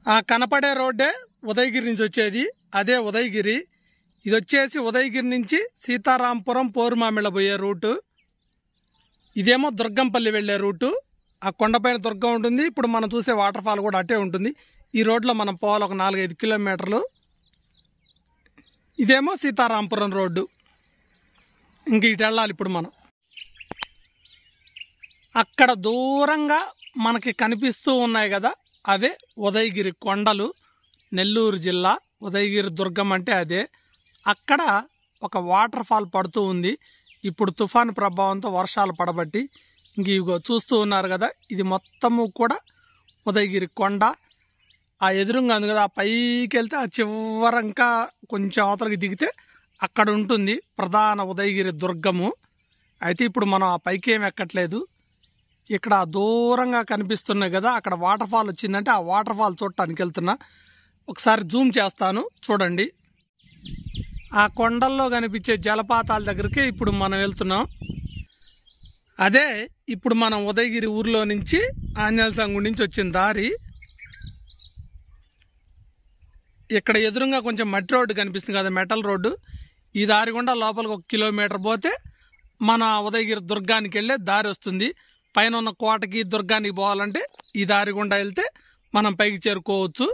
ఆ కనపడే రోడ్డే ఉదయగిరి నుంచి వచ్చేది అదే ఉదయగిరి ఇది వచ్చేసి ఉదయగిరి నుంచి సీతారాంపురం పోరుమామిళ్ళ పోయే రూటు ఇదేమో దుర్గంపల్లి వెళ్ళే రూటు ఆ కొండపైన దుర్గం ఉంటుంది ఇప్పుడు మనం చూసే వాటర్ ఫాల్ కూడా అటే ఉంటుంది ఈ రోడ్లో మనం పోవాలి ఒక నాలుగైదు కిలోమీటర్లు ఇదేమో సీతారాంపురం రోడ్డు ఇంక ఇటు వెళ్ళాలి ఇప్పుడు మనం అక్కడ దూరంగా మనకి కనిపిస్తూ ఉన్నాయి కదా అవే ఉదయగిరి కొండలు నెల్లూరు జిల్లా ఉదయగిరి దుర్గం అంటే అదే అక్కడ ఒక వాటర్ ఫాల్ పడుతూ ఉంది ఇప్పుడు తుఫాను ప్రభావంతో వర్షాలు పడబట్టి ఇంక ఇగో చూస్తూ ఉన్నారు కదా ఇది మొత్తము కూడా ఉదయగిరి కొండ ఆ ఎదురుగా ఉంది కదా ఆ పైకి వెళ్తే ఆ చివర ఇంకా కొంచెం అవతలకి దిగితే అక్కడ ఉంటుంది ప్రధాన ఉదయగిరి దుర్గము అయితే ఇప్పుడు మనం ఆ పైకి ఏం ఎక్కట్లేదు ఇక్కడ ఆ దూరంగా కనిపిస్తున్నాయి కదా అక్కడ వాటర్ ఫాల్ వచ్చిందంటే ఆ వాటర్ ఫాల్ చూడటానికి వెళ్తున్నా ఒకసారి జూమ్ చేస్తాను చూడండి ఆ కొండల్లో కనిపించే జలపాతాల దగ్గరికి ఇప్పుడు మనం వెళ్తున్నాం అదే ఇప్పుడు మనం ఉదయగిరి ఊర్లో నుంచి ఆంజనేయ సంగు నుంచి వచ్చిన దారి ఇక్కడ ఎదురుగా కొంచెం మట్టి రోడ్డు కనిపిస్తుంది కదా మెటల్ రోడ్డు ఈ దారి గుండా లోపలికి ఒక కిలోమీటర్ పోతే మన ఉదయగిరి దుర్గానికి వెళ్ళే దారి వస్తుంది పైన ఉన్న కోటకి దుర్గానికి పోవాలంటే ఈ దారి గుండా వెళ్తే మనం పైకి చేరుకోవచ్చు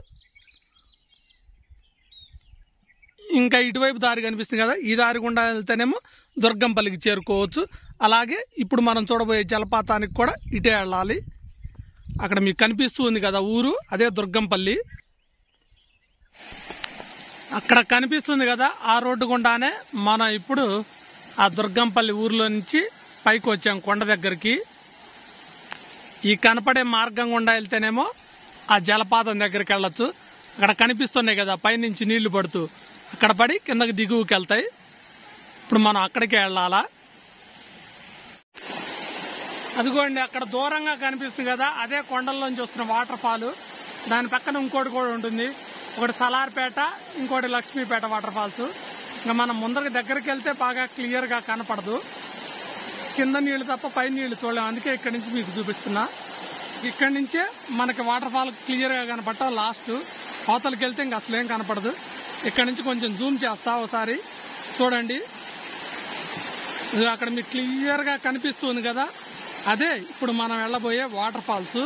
ఇంకా ఇటువైపు దారి కనిపిస్తుంది కదా ఈ దారి గుండా వెళ్తేనేమో దుర్గంపల్లికి చేరుకోవచ్చు అలాగే ఇప్పుడు మనం చూడబోయే జలపాతానికి కూడా ఇటే వెళ్ళాలి అక్కడ మీకు కనిపిస్తూ ఉంది కదా ఊరు అదే దుర్గంపల్లి అక్కడ కనిపిస్తుంది కదా ఆ రోడ్డు గుండానే మనం ఇప్పుడు ఆ దుర్గంపల్లి ఊర్లో నుంచి పైకి వచ్చాం కొండ దగ్గరికి ఈ కనపడే మార్గం గుండా వెళ్తేనేమో ఆ జలపాతం దగ్గరికి వెళ్ళొచ్చు అక్కడ కనిపిస్తున్నాయి కదా పైనుంచి నీళ్లు పడుతూ అక్కడ పడి కిందకి దిగువకి వెళ్తాయి ఇప్పుడు మనం అక్కడికి వెళ్ళాలా అదిగోండి అక్కడ దూరంగా కనిపిస్తుంది కదా అదే కొండల్లోంచి వస్తున్న వాటర్ ఫాల్ దాని పక్కన ఇంకోటి కూడా ఉంటుంది ఒకటి సలార్పేట ఇంకోటి లక్ష్మీపేట వాటర్ ఫాల్స్ ఇంకా మనం ముందరికి దగ్గరికి వెళ్తే బాగా క్లియర్గా కనపడదు కింద నీళ్లు తప్ప పై నీళ్లు చూడలేము అందుకే ఇక్కడి నుంచి మీకు చూపిస్తున్నా ఇక్కడి నుంచే మనకి వాటర్ ఫాల్ క్లియర్గా కనపడటం లాస్ట్ అవతలకి వెళ్తే ఇంకా అసలేం కనపడదు ఇక్కడ నుంచి కొంచెం జూమ్ చేస్తా ఒకసారి చూడండి ఇది అక్కడ మీకు క్లియర్గా కనిపిస్తుంది కదా అదే ఇప్పుడు మనం వెళ్ళబోయే వాటర్ ఫాల్స్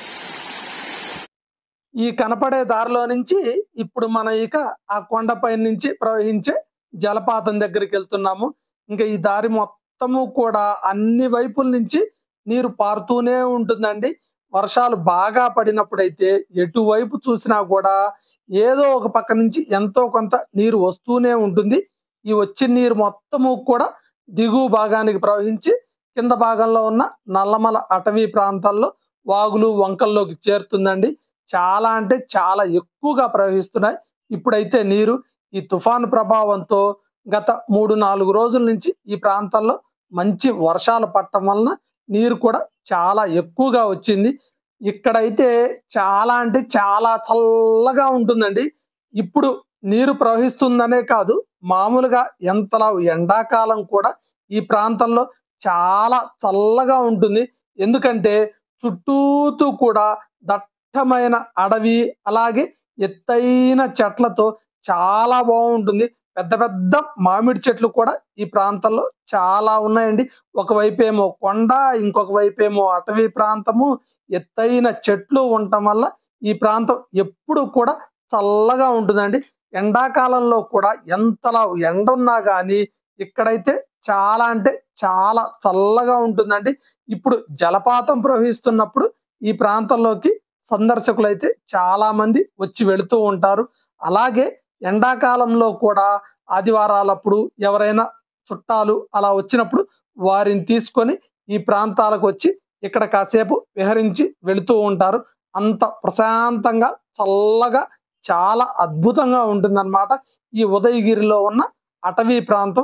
ఈ కనపడే దారిలో నుంచి ఇప్పుడు మనం ఇక ఆ కొండపై నుంచి ప్రవహించే జలపాతం దగ్గరికి వెళ్తున్నాము ఇంకా ఈ దారి మొత్తము కూడా అన్ని వైపుల నుంచి నీరు పారుతూనే ఉంటుందండి వర్షాలు బాగా పడినప్పుడైతే ఎటువైపు చూసినా కూడా ఏదో ఒక పక్క నుంచి ఎంతో కొంత నీరు వస్తూనే ఉంటుంది ఈ వచ్చిన నీరు మొత్తము కూడా దిగువ భాగానికి ప్రవహించి కింద భాగంలో ఉన్న నల్లమల అటవీ ప్రాంతాల్లో వాగులు వంకల్లోకి చేరుతుందండి చాలా అంటే చాలా ఎక్కువగా ప్రవహిస్తున్నాయి ఇప్పుడైతే నీరు ఈ తుఫాను ప్రభావంతో గత మూడు నాలుగు రోజుల నుంచి ఈ ప్రాంతాల్లో మంచి వర్షాలు పట్టడం వలన నీరు కూడా చాలా ఎక్కువగా వచ్చింది ఇక్కడైతే చాలా అంటే చాలా చల్లగా ఉంటుందండి ఇప్పుడు నీరు ప్రవహిస్తుందనే కాదు మామూలుగా ఎంతలా ఎండాకాలం కూడా ఈ ప్రాంతంలో చాలా చల్లగా ఉంటుంది ఎందుకంటే చుట్టూతూ కూడా దట్టమైన అడవి అలాగే ఎత్తైన చెట్లతో చాలా బాగుంటుంది పెద్ద పెద్ద మామిడి చెట్లు కూడా ఈ ప్రాంతంలో చాలా ఉన్నాయండి ఒకవైపు ఏమో కొండ ఇంకొక వైపు ఏమో అటవీ ప్రాంతము ఎత్తైన చెట్లు ఉండటం వల్ల ఈ ప్రాంతం ఎప్పుడు కూడా చల్లగా ఉంటుందండి ఎండాకాలంలో కూడా ఎంతలా ఎండ ఉన్నా కానీ ఇక్కడైతే చాలా అంటే చాలా చల్లగా ఉంటుందండి ఇప్పుడు జలపాతం ప్రవహిస్తున్నప్పుడు ఈ ప్రాంతంలోకి సందర్శకులు అయితే చాలా మంది వచ్చి వెళుతూ ఉంటారు అలాగే ఎండాకాలంలో కూడా ఆదివారాలప్పుడు ఎవరైనా చుట్టాలు అలా వచ్చినప్పుడు వారిని తీసుకొని ఈ ప్రాంతాలకు వచ్చి ఇక్కడ కాసేపు విహరించి వెళుతూ ఉంటారు అంత ప్రశాంతంగా చల్లగా చాలా అద్భుతంగా ఉంటుందన్నమాట ఈ ఉదయగిరిలో ఉన్న అటవీ ప్రాంతం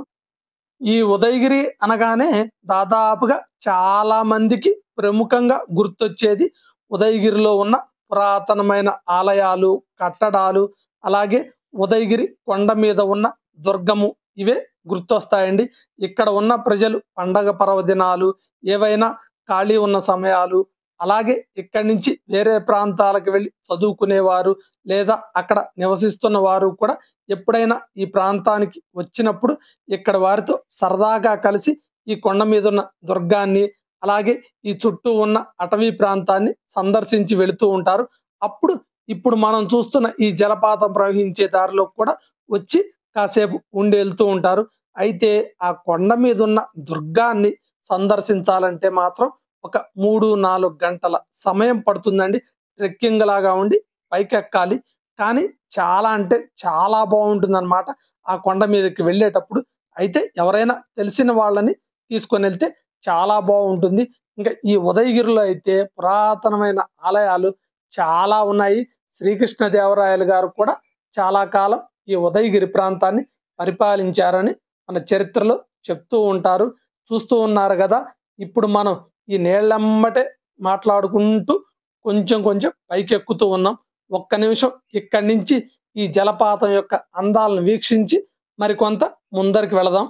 ఈ ఉదయగిరి అనగానే దాదాపుగా చాలా మందికి ప్రముఖంగా గుర్తొచ్చేది ఉదయగిరిలో ఉన్న పురాతనమైన ఆలయాలు కట్టడాలు అలాగే ఉదయగిరి కొండ మీద ఉన్న దుర్గము ఇవే గుర్తొస్తాయండి ఇక్కడ ఉన్న ప్రజలు పండగ పర్వదినాలు ఏవైనా ఖాళీ ఉన్న సమయాలు అలాగే ఇక్కడి నుంచి వేరే ప్రాంతాలకు వెళ్ళి చదువుకునేవారు లేదా అక్కడ నివసిస్తున్న వారు కూడా ఎప్పుడైనా ఈ ప్రాంతానికి వచ్చినప్పుడు ఇక్కడ వారితో సరదాగా కలిసి ఈ కొండ మీద ఉన్న దుర్గాన్ని అలాగే ఈ చుట్టూ ఉన్న అటవీ ప్రాంతాన్ని సందర్శించి వెళుతూ ఉంటారు అప్పుడు ఇప్పుడు మనం చూస్తున్న ఈ జలపాతం ప్రవహించే దారిలో కూడా వచ్చి కాసేపు ఉండి వెళ్తూ ఉంటారు అయితే ఆ కొండ మీద ఉన్న దుర్గాన్ని సందర్శించాలంటే మాత్రం ఒక మూడు నాలుగు గంటల సమయం పడుతుందండి ట్రెక్కింగ్ లాగా ఉండి పైకెక్కాలి కానీ చాలా అంటే చాలా బాగుంటుంది అనమాట ఆ కొండ మీదకి వెళ్ళేటప్పుడు అయితే ఎవరైనా తెలిసిన వాళ్ళని తీసుకొని వెళ్తే చాలా బాగుంటుంది ఇంకా ఈ ఉదయగిరిలో అయితే పురాతనమైన ఆలయాలు చాలా ఉన్నాయి శ్రీకృష్ణదేవరాయలు గారు కూడా చాలా కాలం ఈ ఉదయగిరి ప్రాంతాన్ని పరిపాలించారని మన చరిత్రలో చెప్తూ ఉంటారు చూస్తూ ఉన్నారు కదా ఇప్పుడు మనం ఈ నీళ్ళమ్మటే మాట్లాడుకుంటూ కొంచెం కొంచెం పైకెక్కుతూ ఉన్నాం ఒక్క నిమిషం ఇక్కడి నుంచి ఈ జలపాతం యొక్క అందాలను వీక్షించి మరికొంత ముందరికి వెళదాం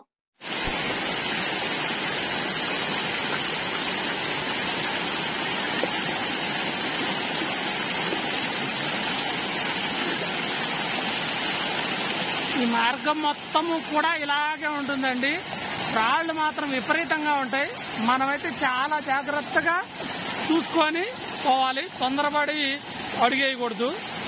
ఈ మార్గం మొత్తము కూడా ఇలాగే ఉంటుందండి రాళ్ళు మాత్రం విపరీతంగా ఉంటాయి మనమైతే చాలా జాగ్రత్తగా చూసుకొని పోవాలి తొందరపడి అడిగేయకూడదు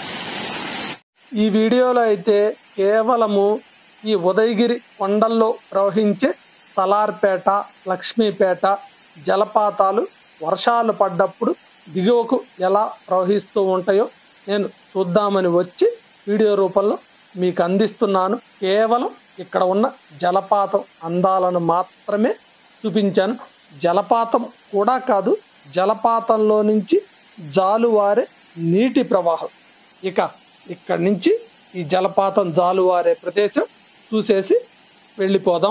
ఈ వీడియోలో అయితే కేవలము ఈ ఉదయగిరి కొండల్లో ప్రవహించే సలార్పేట లక్ష్మీపేట జలపాతాలు వర్షాలు పడ్డప్పుడు దిగువకు ఎలా ప్రవహిస్తూ ఉంటాయో నేను చూద్దామని వచ్చి వీడియో రూపంలో మీకు అందిస్తున్నాను కేవలం ఇక్కడ ఉన్న జలపాతం అందాలను మాత్రమే చూపించాను జలపాతం కూడా కాదు జలపాతంలో నుంచి జాలువారే నీటి ప్రవాహం ఇక ఇక్కడి నుంచి ఈ జలపాతం జాలువారే ప్రదేశం చూసేసి వెళ్ళిపోదాం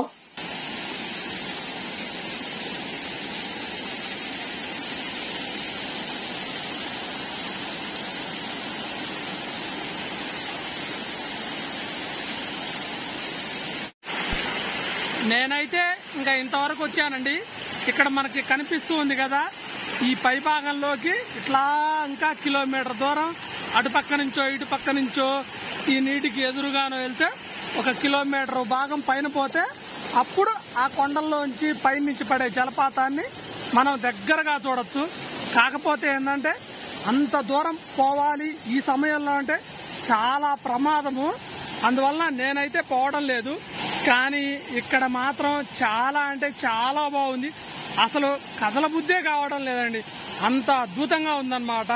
నేనైతే ఇంకా ఇంతవరకు వచ్చానండి ఇక్కడ మనకి కనిపిస్తూ ఉంది కదా ఈ పై భాగంలోకి ఇట్లా ఇంకా కిలోమీటర్ దూరం అటు పక్క నుంచో ఇటు పక్క నుంచో ఈ నీటికి ఎదురుగాను వెళ్తే ఒక కిలోమీటర్ భాగం పైన పోతే అప్పుడు ఆ కొండల్లోంచి పైనుంచి పడే జలపాతాన్ని మనం దగ్గరగా చూడొచ్చు కాకపోతే ఏంటంటే అంత దూరం పోవాలి ఈ సమయంలో అంటే చాలా ప్రమాదము అందువల్ల నేనైతే పోవడం లేదు కానీ ఇక్కడ మాత్రం చాలా అంటే చాలా బాగుంది అసలు కథల బుద్ధే కావడం లేదండి అంత అద్భుతంగా ఉందన్నమాట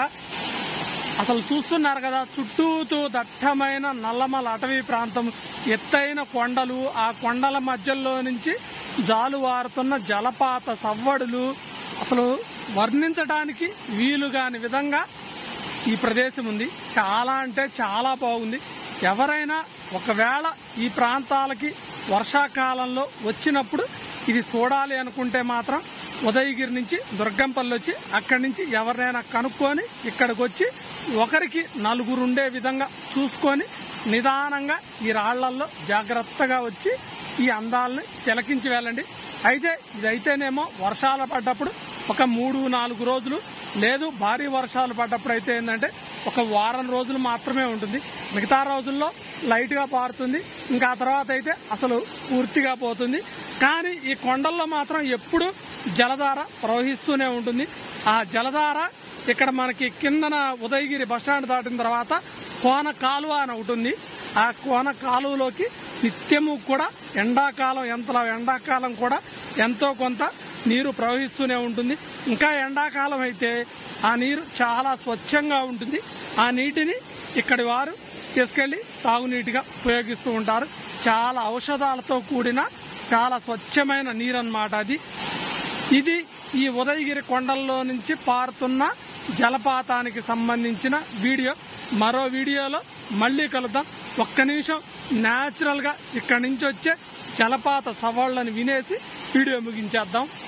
అసలు చూస్తున్నారు కదా చుట్టూతూ దట్టమైన నల్లమల అటవీ ప్రాంతం ఎత్తైన కొండలు ఆ కొండల మధ్యలో నుంచి జాలువారుతున్న జలపాత సవ్వడులు అసలు వర్ణించడానికి వీలు కాని విధంగా ఈ ప్రదేశం ఉంది చాలా అంటే చాలా బాగుంది ఎవరైనా ఒకవేళ ఈ ప్రాంతాలకి వర్షాకాలంలో వచ్చినప్పుడు ఇది చూడాలి అనుకుంటే మాత్రం ఉదయగిరి నుంచి దుర్గంపల్లి వచ్చి అక్కడి నుంచి ఎవరినైనా కనుక్కొని ఇక్కడికి వచ్చి ఒకరికి నలుగురు ఉండే విధంగా చూసుకొని నిదానంగా ఈ రాళ్లల్లో జాగ్రత్తగా వచ్చి ఈ అందాలని తిలకించి వెళ్ళండి అయితే ఇదైతేనేమో వర్షాలు పడ్డప్పుడు ఒక మూడు నాలుగు రోజులు లేదు భారీ వర్షాలు పడ్డప్పుడు అయితే ఏంటంటే ఒక వారం రోజులు మాత్రమే ఉంటుంది మిగతా రోజుల్లో లైట్ గా పారుతుంది ఇంకా ఆ తర్వాత అయితే అసలు పూర్తిగా పోతుంది కానీ ఈ కొండల్లో మాత్రం ఎప్పుడు జలధార ప్రవహిస్తూనే ఉంటుంది ఆ జలధార ఇక్కడ మనకి కిందన ఉదయగిరి బస్టాండ్ దాటిన తర్వాత కోన కాలువ అని ఒకటి ఉంది ఆ కోన కాలువలోకి నిత్యము కూడా ఎండాకాలం ఎంత ఎండాకాలం కూడా ఎంతో కొంత నీరు ప్రవహిస్తూనే ఉంటుంది ఇంకా ఎండాకాలం అయితే ఆ నీరు చాలా స్వచ్ఛంగా ఉంటుంది ఆ నీటిని ఇక్కడి వారు తీసుకెళ్లి తాగునీటిగా ఉపయోగిస్తూ ఉంటారు చాలా ఔషధాలతో కూడిన చాలా స్వచ్ఛమైన నీరు అన్నమాట అది ఇది ఈ ఉదయగిరి కొండల్లో నుంచి పారుతున్న జలపాతానికి సంబంధించిన వీడియో మరో వీడియోలో మళ్ళీ కలుద్దాం ఒక్క నిమిషం న్యాచురల్ గా ఇక్కడి నుంచి వచ్చే జలపాత సవాళ్ళని వినేసి వీడియో ముగించేద్దాం